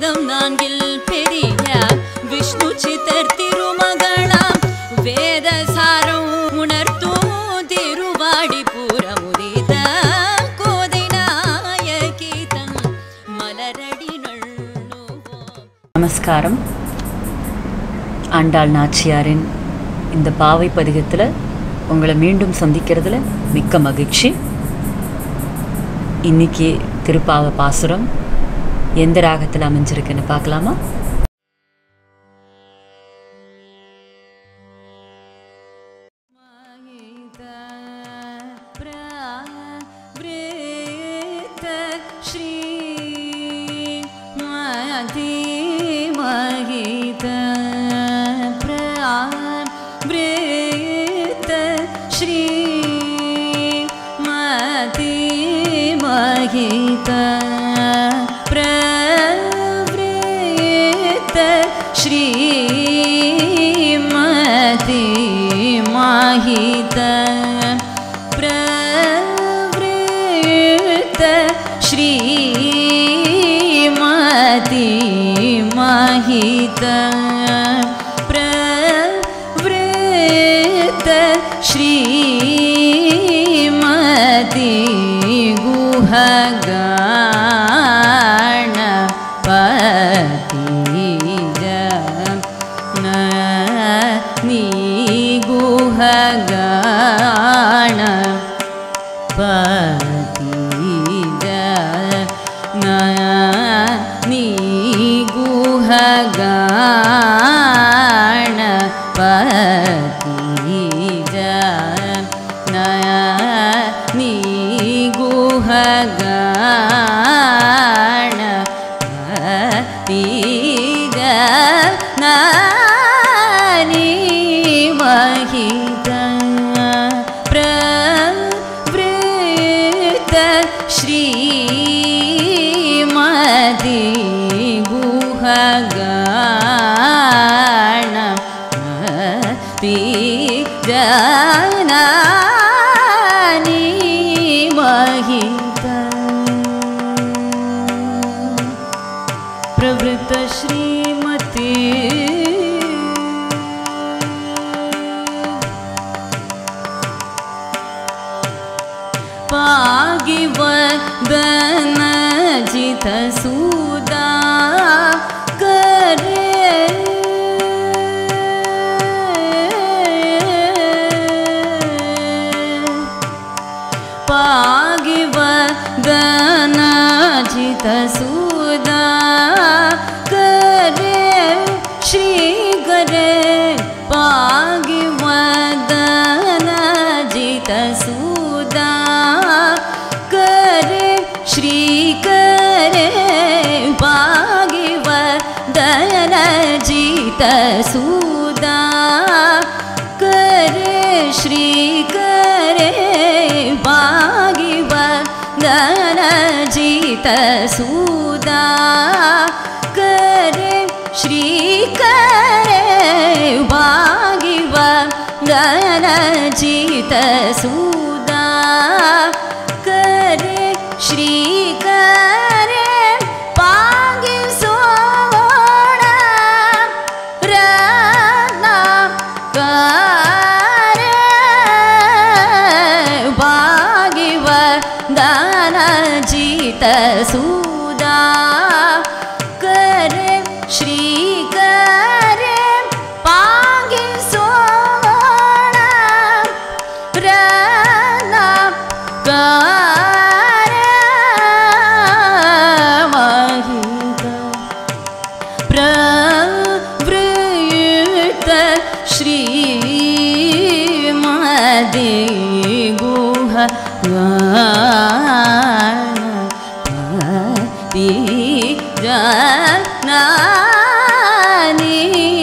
வேதம் நான்கில் பெரிய விஷ்ணு சித்தர் திருமகளாம் வேத சாரம் உணர்த்தும் திருவாடி புறமுதித கோதை நாயகி தன் மலரடி நள்ளுவோம் நமஸ்காரம் ஆண்டாள் நாச்சியாரின் இந்த பாவை பதிகத்தில் உங்களை மீண்டும் சந்திக்கிறதுல மிக்க மகிழ்ச்சி இன்னைக்கு திருப்பாவ பாசுரம் எந்த ராகத்தில் அமைஞ்சிருக்குன்னு பார்க்கலாமா प्रवृत्त श्री मति महित प्रवृत्त श्री मति महित प्रवृत्त श्री मति महित प्रवृत्त श्रीमति महित प्रवृत्त श्रीमति गुहगाण पतिज नी गुहगाण पतिज नी गुहगाण पतिज नी गुहगाण पतिज नानी महित प्रवृत्त श्रीमति गुहगाण जनानि महित प्रवृत्त श्रीमती पागिवदन जित सुदा करे पागिवदन जित सुदा करे श्री करे पागिवदन जित सुदा करे श्री करे पागिवदन जित सुदा करे श्री करे भागिवदन जित सुदा करे श्री करे भागिवदन जित सुदा करे श्री करे पागि सोण रत्ना करे भागिवदन जित सुदा करे श्री करे पागि सोण रत्ना करे महित प्रवृत्त श्रीमदे गुह जनानि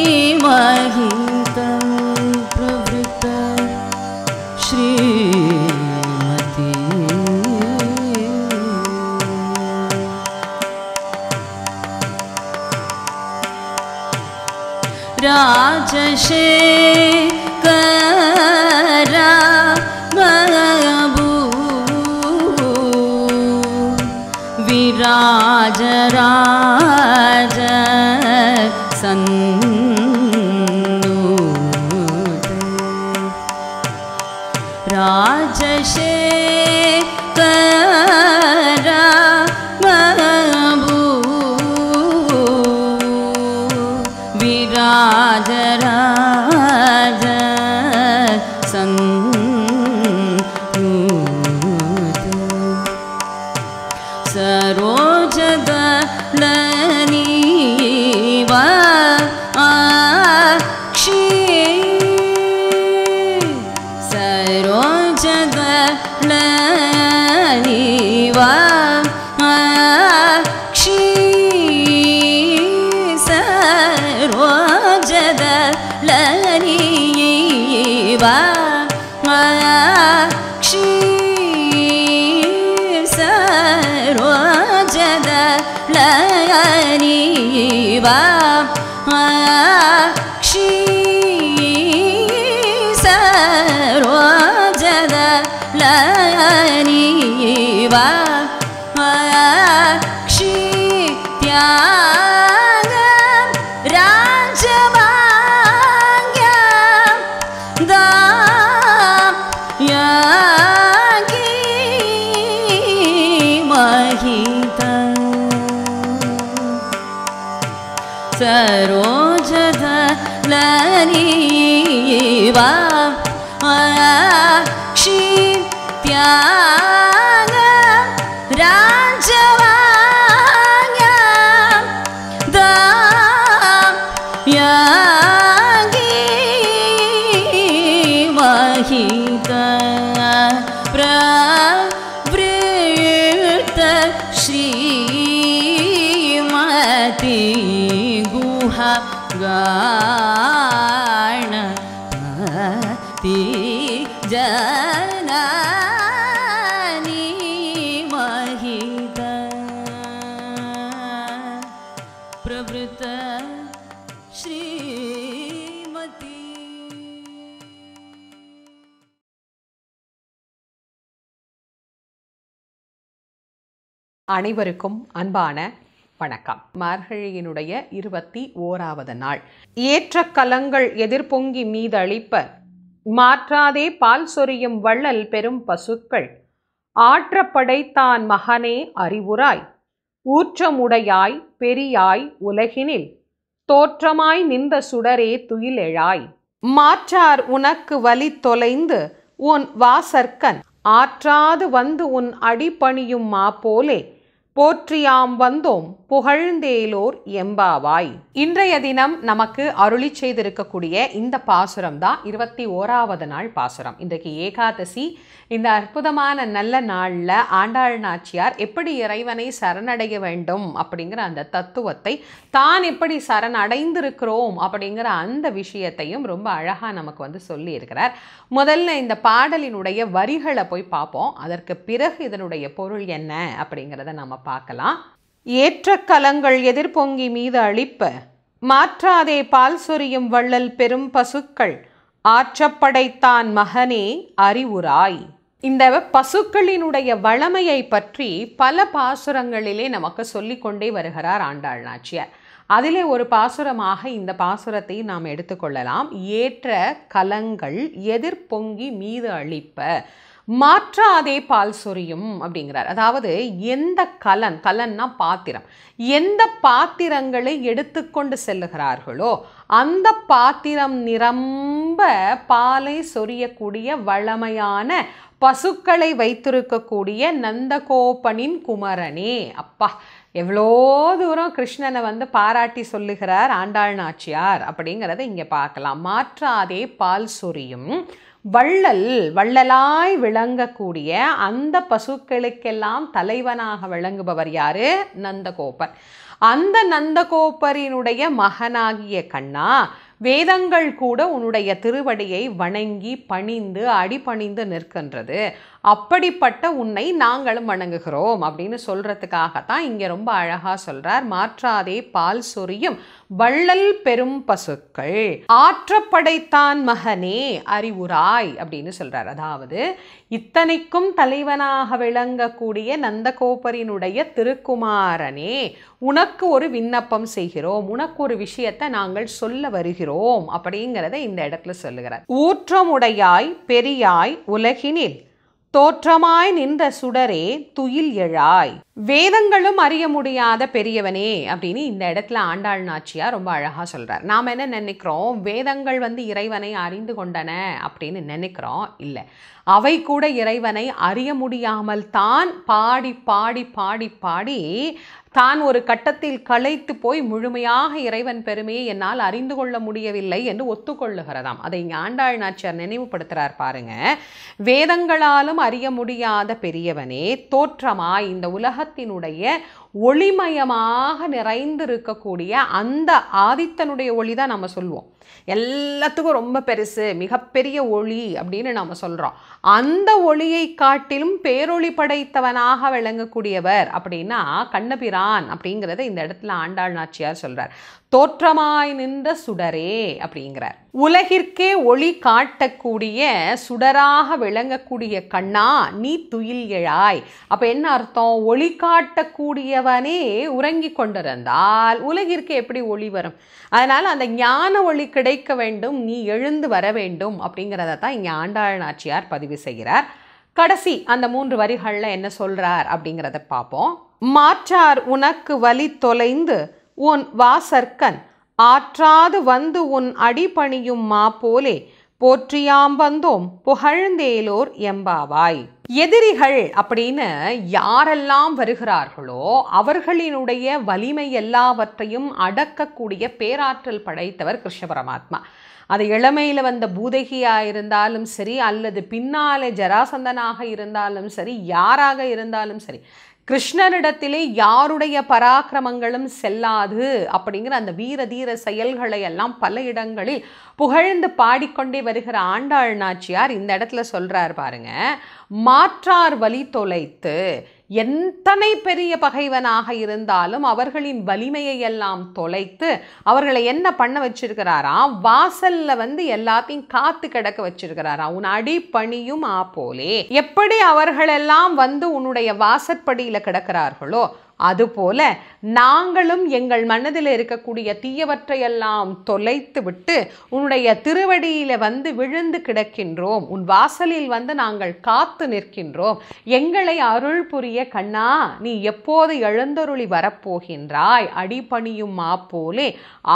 महित प्रवृत्त श्रीमती राजशेखरा मबू विराज राज सन्नूत राजशेखर विराज राज सन्नूत सरोजदलनीवा क्षी सरोजदलनीवा क्षी सरोजदलनीवा क्षी सरोजद लयनीवा क्षी सरोजद लयनीवा क्षी त्याग राजभाग्य दा यागी महिता सरोजद लनीवा क्षी त्याग राजवाङ्ग दा यागी महिता प्रवृत्त श्रीमती गुहा गाणति जनानि महिता प्रवृत्त श्रीमती அனைவருக்கும் அன்பான வணக்கம் மார்கழியினுடைய இருபத்தி ஓராவது நாள் ஏற்ற கலங்கள் எதிர்பொங்கி மீதளிப்ப மாற்றாதே பால் சொரியும் வள்ளல் பெரும் பசுக்கள் ஆற்ற படைத்தான் மகனே அறிவுராய் ஊற்றமுடையாய் பெரியாய் உலகினில் தோற்றமாய் நின்ற சுடரே துயிலெழாய் மாற்றார் உனக்கு வலி தொலைந்து உன் வாசற்கண் ஆற்றாது வந்து உன் அடிபணியும் மா போலே போற்றியாம் வந்தோம் புகழ்ந்தேலோர் எம்பாவாய் இன்றைய தினம் நமக்கு அருளி செய்திருக்கக்கூடிய இந்த பாசுரம் தான் இருபத்தி ஓராவது நாள் பாசுரம் இன்றைக்கு ஏகாதசி இந்த அற்புதமான நல்ல நாளில் ஆண்டாள் நாச்சியார் எப்படி இறைவனை சரணடைய வேண்டும் அப்படிங்கிற அந்த தத்துவத்தை தான் எப்படி சரணடைந்திருக்கிறோம் அப்படிங்கிற அந்த விஷயத்தையும் ரொம்ப அழகாக நமக்கு வந்து சொல்லி இருக்கிறார் முதல்ல இந்த பாடலினுடைய வரிகளை போய் பார்ப்போம் அதற்கு பிறகு இதனுடைய பொருள் என்ன அப்படிங்கிறத நம்ம பார்க்கலாம் ஏற்ற கலங்கள் எதிர்பொங்கி மீது அளிப்ப மாற்றாதே பால் சொரியும் வள்ளல் பெரும் பசுக்கள் ஆற்றப்படைத்தான் மகனே அறிவுராய் இந்த பசுக்களினுடைய வளமையை பற்றி பல பாசுரங்களிலே நமக்கு சொல்லிக்கொண்டே வருகிறார் ஆண்டாள் நாச்சியார் அதிலே ஒரு பாசுரமாக இந்த பாசுரத்தை நாம் எடுத்துக்கொள்ளலாம் ஏற்ற கலங்கள் எதிர்பொங்கி மீது அளிப்ப மாற்றாதே பால் சொரியும் அப்படிங்கிறார் அதாவது எந்த கலன் கலன்னா பாத்திரம் எந்த பாத்திரங்களை எடுத்துக்கொண்டு செல்லுகிறார்களோ அந்த பாத்திரம் நிரம்ப பாலை சொரியக்கூடிய வளமையான பசுக்களை வைத்திருக்கக்கூடிய நந்தகோபனின் குமரனே அப்பா எவ்வளோ தூரம் கிருஷ்ணனை வந்து பாராட்டி சொல்லுகிறார் ஆண்டாள் நாச்சியார் அப்படிங்கிறத இங்கே பார்க்கலாம் மாற்றாதே பால் சொரியும் வள்ளல் வள்ளலாய் விளங்கக்கூடிய அந்த பசுக்களுக்கெல்லாம் தலைவனாக விளங்குபவர் யாரு நந்தகோபர் அந்த நந்தகோபரினுடைய மகனாகிய கண்ணா வேதங்கள் கூட உன்னுடைய திருவடியை வணங்கி பணிந்து அடிபணிந்து நிற்கின்றது அப்படிப்பட்ட உன்னை நாங்களும் வணங்குகிறோம் அப்படின்னு சொல்றதுக்காகத்தான் இங்க ரொம்ப அழகா சொல்றார் மாற்றாதே பால் சொரியும் வள்ளல் பெரும் பசுக்கள் ஆற்றப்படைத்தான் மகனே அறிவுராய் அப்படின்னு சொல்றார் அதாவது இத்தனைக்கும் தலைவனாக விளங்கக்கூடிய நந்தகோபரினுடைய திருக்குமாரனே உனக்கு ஒரு விண்ணப்பம் செய்கிறோம் உனக்கு ஒரு விஷயத்தை நாங்கள் சொல்ல வருகிறோம் அப்படிங்கிறத இந்த இடத்துல சொல்லுகிறார் ஊற்றமுடையாய் பெரியாய் உலகினில் தோற்றமாய் நின்ற சுடரே துயில் எழாய் வேதங்களும் அறிய முடியாத பெரியவனே அப்படின்னு இந்த இடத்துல ஆண்டாள் நாச்சியார் ரொம்ப அழகா சொல்றார் நாம் என்ன நினைக்கிறோம் வேதங்கள் வந்து இறைவனை அறிந்து கொண்டன அப்படின்னு நினைக்கிறோம் இல்லை அவை கூட இறைவனை அறிய முடியாமல் தான் பாடி பாடி பாடி பாடி தான் ஒரு கட்டத்தில் களைத்து போய் முழுமையாக இறைவன் பெருமையை என்னால் அறிந்து கொள்ள முடியவில்லை என்று ஒத்துக்கொள்ளுகிறதாம் அதை இங்கே ஆண்டாள் நாச்சியார் நினைவுபடுத்துகிறார் பாருங்க வேதங்களாலும் அறிய முடியாத பெரியவனே தோற்றமாய் இந்த உலகத்தினுடைய ஒளிமயமாக நிறைந்திருக்கக்கூடிய அந்த ஆதித்தனுடைய ஒளி தான் நம்ம சொல்லுவோம் எல்லாத்துக்கும் ரொம்ப பெருசு மிகப்பெரிய ஒளி அப்படின்னு நம்ம சொல்கிறோம் அந்த ஒளியை காட்டிலும் பேரொளி படைத்தவனாக விளங்கக்கூடியவர் அப்படின்னா கண்ணபிரான் அப்படிங்கிறத இந்த இடத்துல ஆண்டாள் நாச்சியார் சொல்றார் தோற்றமாய் நின்ற சுடரே அப்படிங்கிறார் உலகிற்கே ஒளி காட்டக்கூடிய சுடராக விளங்கக்கூடிய கண்ணா நீ துயில் எழாய் அப்ப என்ன அர்த்தம் ஒளி காட்டக்கூடியவனே உறங்கி கொண்டிருந்தால் உலகிற்கு எப்படி ஒளி வரும் அதனால அந்த ஞான ஒளி கிடைக்க வேண்டும் நீ எழுந்து வர வேண்டும் அப்படிங்கிறத தான் இங்கே ஆண்டாள் நாச்சியார் பதிவு செய்கிறார் கடைசி அந்த மூன்று வரிகளில் என்ன சொல்றார் அப்படிங்கிறத பார்ப்போம் மாற்றார் உனக்கு வழி தொலைந்து உன் வாசற்கண் ஆற்றாது வந்து உன் அடிபணியும் மா போலே போற்றியாம் வந்தோம் புகழ்ந்தேலோர் எம்பாவாய் எதிரிகள் அப்படின்னு யாரெல்லாம் வருகிறார்களோ அவர்களினுடைய வலிமை எல்லாவற்றையும் அடக்கக்கூடிய பேராற்றல் படைத்தவர் கிருஷ்ண பரமாத்மா அது இளமையில் வந்த பூதகியாக இருந்தாலும் சரி அல்லது பின்னாலே ஜராசந்தனாக இருந்தாலும் சரி யாராக இருந்தாலும் சரி கிருஷ்ணனிடத்திலே யாருடைய பராக்கிரமங்களும் செல்லாது அப்படிங்கிற அந்த வீர தீர செயல்களை எல்லாம் பல இடங்களில் புகழ்ந்து பாடிக்கொண்டே வருகிற ஆண்டாள் நாச்சியார் இந்த இடத்துல சொல்றார் பாருங்க மாற்றார் வழி தொலைத்து எத்தனை பெரிய பகைவனாக இருந்தாலும் அவர்களின் வலிமையை எல்லாம் தொலைத்து அவர்களை என்ன பண்ண வச்சிருக்கிறாராம் வாசல்ல வந்து எல்லாத்தையும் காத்து கிடக்க வச்சிருக்கிறாராம் உன் அடிப்பணியும் ஆ போலே எப்படி அவர்களெல்லாம் வந்து உன்னுடைய வாசற்படியில கிடக்கிறார்களோ அதுபோல நாங்களும் எங்கள் மனதில் இருக்கக்கூடிய தீயவற்றையெல்லாம் தொலைத்து விட்டு உன்னுடைய திருவடியில வந்து விழுந்து கிடக்கின்றோம் உன் வாசலில் வந்து நாங்கள் காத்து நிற்கின்றோம் எங்களை அருள் புரிய கண்ணா நீ எப்போது எழுந்தருளி வரப்போகின்றாய் அடிபணியும் மா போலே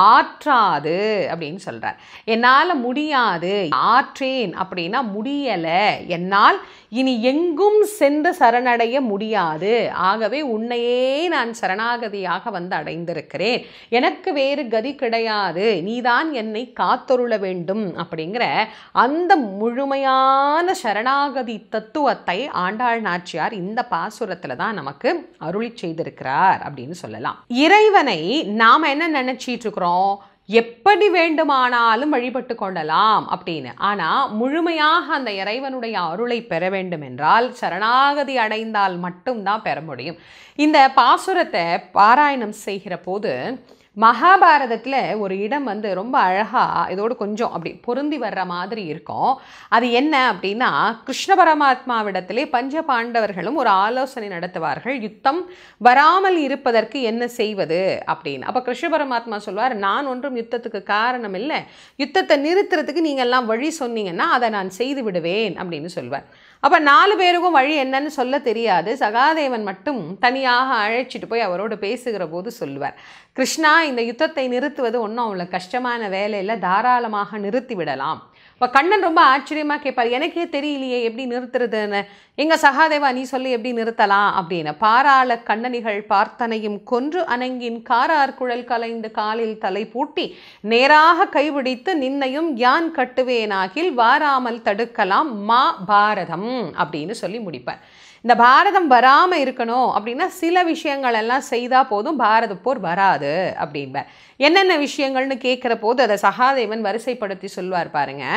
ஆற்றாது அப்படின்னு சொல்றார் என்னால் முடியாது ஆற்றேன் அப்படின்னா முடியலை என்னால் இனி எங்கும் சென்று சரணடைய முடியாது ஆகவே உன்னையே நான் சரணாகதியாக வந்து அடைந்திருக்கிறேன் எனக்கு வேறு கதி கிடையாது நீதான் என்னை காத்தொருள வேண்டும் அப்படிங்கிற அந்த முழுமையான சரணாகதி தத்துவத்தை ஆண்டாள் நாச்சியார் இந்த பாசுரத்துல தான் நமக்கு அருளி செய்திருக்கிறார் அப்படின்னு சொல்லலாம் இறைவனை நாம என்ன நினைச்சிட்டு இருக்கிறோம் எப்படி வேண்டுமானாலும் வழிபட்டு கொள்ளலாம் அப்படின்னு ஆனா முழுமையாக அந்த இறைவனுடைய அருளை பெற வேண்டும் என்றால் சரணாகதி அடைந்தால் மட்டும்தான் பெற முடியும் இந்த பாசுரத்தை பாராயணம் செய்கிற போது மகாபாரதத்தில் ஒரு இடம் வந்து ரொம்ப அழகாக இதோடு கொஞ்சம் அப்படி பொருந்தி வர்ற மாதிரி இருக்கும் அது என்ன அப்படின்னா கிருஷ்ண பரமாத்மாவிடத்திலே பஞ்ச பாண்டவர்களும் ஒரு ஆலோசனை நடத்துவார்கள் யுத்தம் வராமல் இருப்பதற்கு என்ன செய்வது அப்படின்னு அப்போ கிருஷ்ண பரமாத்மா சொல்வார் நான் ஒன்றும் யுத்தத்துக்கு காரணம் இல்லை யுத்தத்தை நிறுத்துறதுக்கு நீங்கள் எல்லாம் வழி சொன்னீங்கன்னா அதை நான் செய்து விடுவேன் அப்படின்னு சொல்வார் அப்போ நாலு பேருக்கும் வழி என்னன்னு சொல்ல தெரியாது சகாதேவன் மட்டும் தனியாக அழைச்சிட்டு போய் அவரோடு பேசுகிற போது சொல்லுவார் கிருஷ்ணா இந்த யுத்தத்தை நிறுத்துவது ஒன்றும் அவ்வளோ கஷ்டமான வேலையில் தாராளமாக நிறுத்தி விடலாம் இப்போ கண்ணன் ரொம்ப ஆச்சரியமாக கேட்பார் எனக்கே தெரியலையே எப்படி நிறுத்துறதுன்னு எங்க சகாதேவா நீ சொல்லி எப்படி நிறுத்தலாம் அப்படின்னு பாராள கண்ணனிகள் பார்த்தனையும் கொன்று அணங்கின் காரார் குழல் கலைந்து காலில் தலை பூட்டி நேராக கைபிடித்து நின்னையும் யான் கட்டுவேனாகில் வாராமல் தடுக்கலாம் மா பாரதம் அப்படின்னு சொல்லி முடிப்பார் இந்த பாரதம் வராமல் இருக்கணும் அப்படின்னா சில விஷயங்கள் எல்லாம் செய்தால் போதும் பாரத போர் வராது அப்படின்பார் என்னென்ன விஷயங்கள்னு கேட்குற போது அதை சகாதேவன் வரிசைப்படுத்தி சொல்வார் பாருங்க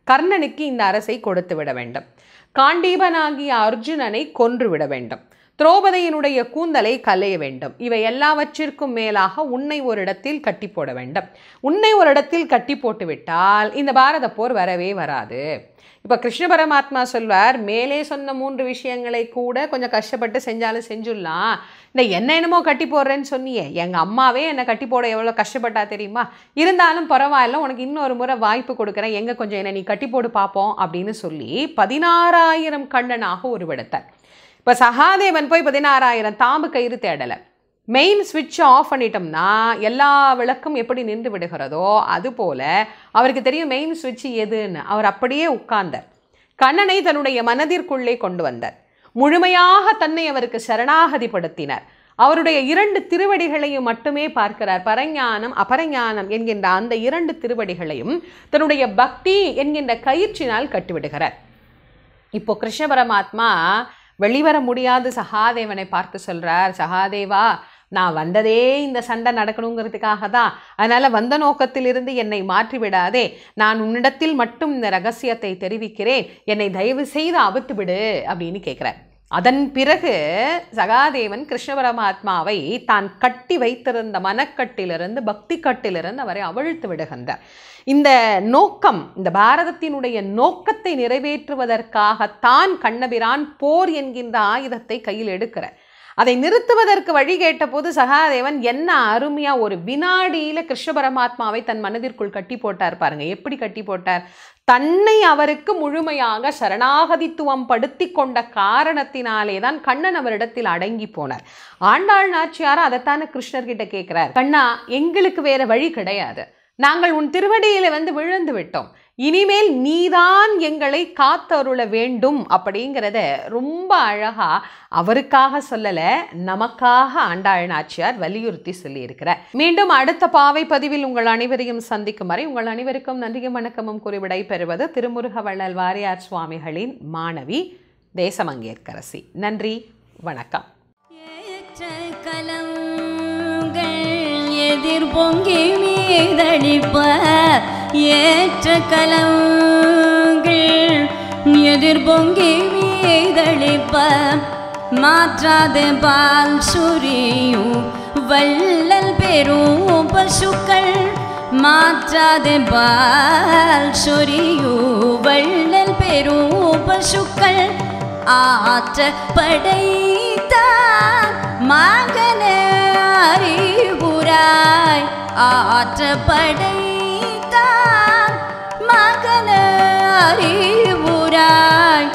கர்ணனுக்கு இந்த அரசை கொடுத்து விட வேண்டும் காண்டீபனாகிய அர்ஜுனனை கொன்று விட வேண்டும் திரௌபதியினுடைய கூந்தலை கலைய வேண்டும் இவை எல்லாவற்றிற்கும் மேலாக உன்னை ஒரு இடத்தில் கட்டி போட வேண்டும் உன்னை ஒரு இடத்தில் கட்டி போட்டு விட்டால் இந்த பாரத போர் வரவே வராது இப்போ கிருஷ்ண பரமாத்மா சொல்வார் மேலே சொன்ன மூன்று விஷயங்களை கூட கொஞ்சம் கஷ்டப்பட்டு செஞ்சாலும் செஞ்சுடலாம் இந்த என்ன என்னமோ கட்டி போடுறேன்னு சொன்னியே எங்கள் அம்மாவே என்னை கட்டி போட எவ்வளோ கஷ்டப்பட்டா தெரியுமா இருந்தாலும் பரவாயில்ல உனக்கு இன்னொரு முறை வாய்ப்பு கொடுக்குறேன் எங்கே கொஞ்சம் என்னை நீ கட்டி போடு பார்ப்போம் அப்படின்னு சொல்லி பதினாறாயிரம் கண்ணனாக உருவெடுத்தார் இப்போ சகாதேவன் போய் பதினாறாயிரம் தாம்பு கயிறு தேடலை மெயின் ஸ்விட்ச் ஆஃப் பண்ணிட்டோம்னா எல்லா விளக்கும் எப்படி நின்று விடுகிறதோ அதுபோல அவருக்கு தெரியும் மெயின் ஸ்விட்ச் எதுன்னு அவர் அப்படியே உட்கார்ந்தார் கண்ணனை தன்னுடைய மனதிற்குள்ளே கொண்டு வந்தார் முழுமையாக தன்னை அவருக்கு சரணாகதிப்படுத்தினார் அவருடைய இரண்டு திருவடிகளையும் மட்டுமே பார்க்கிறார் பரஞானம் அபரஞானம் என்கின்ற அந்த இரண்டு திருவடிகளையும் தன்னுடைய பக்தி என்கின்ற கயிற்றினால் கட்டிவிடுகிறார் இப்போ கிருஷ்ண பரமாத்மா வெளிவர முடியாத சகாதேவனை பார்த்து சொல்றார் சகாதேவா நான் வந்ததே இந்த சண்டை நடக்கணுங்கிறதுக்காக தான் அதனால் வந்த நோக்கத்திலிருந்து என்னை மாற்றி விடாதே நான் உன்னிடத்தில் மட்டும் இந்த ரகசியத்தை தெரிவிக்கிறேன் என்னை தயவு செய்து அவுத்து விடு அப்படின்னு கேட்குறார் அதன் பிறகு சகாதேவன் கிருஷ்ண பரமாத்மாவை தான் கட்டி வைத்திருந்த மனக்கட்டிலிருந்து பக்தி கட்டிலிருந்து அவரை அவிழ்த்து விடுகின்றார் இந்த நோக்கம் இந்த பாரதத்தினுடைய நோக்கத்தை நிறைவேற்றுவதற்காகத்தான் கண்ணபிரான் போர் என்கின்ற ஆயுதத்தை கையில் எடுக்கிறார் அதை நிறுத்துவதற்கு வழி கேட்டபோது சகாதேவன் என்ன அருமையா ஒரு வினாடியில கிருஷ்ண பரமாத்மாவை தன் மனதிற்குள் கட்டி போட்டார் பாருங்க எப்படி கட்டி போட்டார் தன்னை அவருக்கு முழுமையாக சரணாகதித்துவம் படுத்தி கொண்ட காரணத்தினாலே தான் கண்ணன் அவரிடத்தில் அடங்கி போனார் ஆண்டாள் நாச்சியார் அதைத்தானே கிருஷ்ணர்கிட்ட கேட்கிறார் கண்ணா எங்களுக்கு வேற வழி கிடையாது நாங்கள் உன் திருவடியில வந்து விழுந்து விட்டோம் இனிமேல் நீதான் எங்களை காத்தருள வேண்டும் அப்படிங்கிறத ரொம்ப அழகா அவருக்காக சொல்லல நமக்காக ஆண்டாள் நாச்சியார் வலியுறுத்தி சொல்லியிருக்கிறார் மீண்டும் அடுத்த பாவை பதிவில் உங்கள் அனைவரையும் சந்திக்கும் வரை உங்கள் அனைவருக்கும் நன்றியும் வணக்கமும் கூறி விடைபெறுவது திருமுருக வள்ளல் வாரியார் சுவாமிகளின் மாணவி தேசமங்கேற்கரசி நன்றி வணக்கம் ஏற்ற கலங்கள் எதிர் பொங்கி மீதடிப்ப ஏற்ற கலங்கள் எதிர் பொங்கி மீதடிப்ப மாற்றாத பால் சுரியும் வள்ளல் பெரும் பசுக்கள் மாற்றாத பால் சொரியும் வள்ளல் பெரும் பசுக்கள் ஆற்ற படைத்தான் மகனே அறிவுராய் ஆற்ற படைத்தான் மகனே அறிவுராய்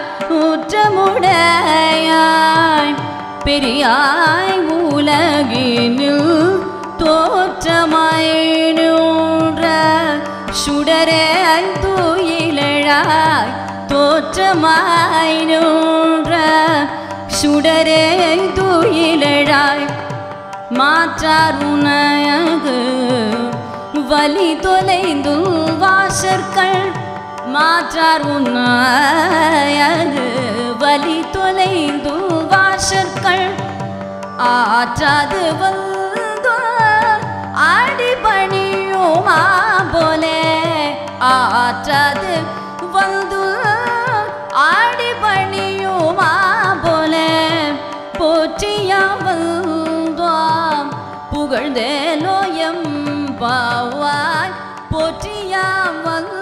ஊற்றமுடையாய் பெரியாய் உலகினில் தோற்றமாய் நின்ற சுடரே தூயிலழாய் தோற்றமாய் நின்ற சுடரே தூயிலழாய் மாற்றார் உனகு வலி தொலைந்து வாசற்கள் மாற்றார் உனகு வலி தொலைந்து வாசற்கள் ஆற்றாது வந்து அடிபணியுமா போலே ஆற்றாது வந்து அடிபணியுமா போலே போற்றியா வந்தோம் புகழ்ந்தேலோயம் பாவாய் போற்றியா வந்து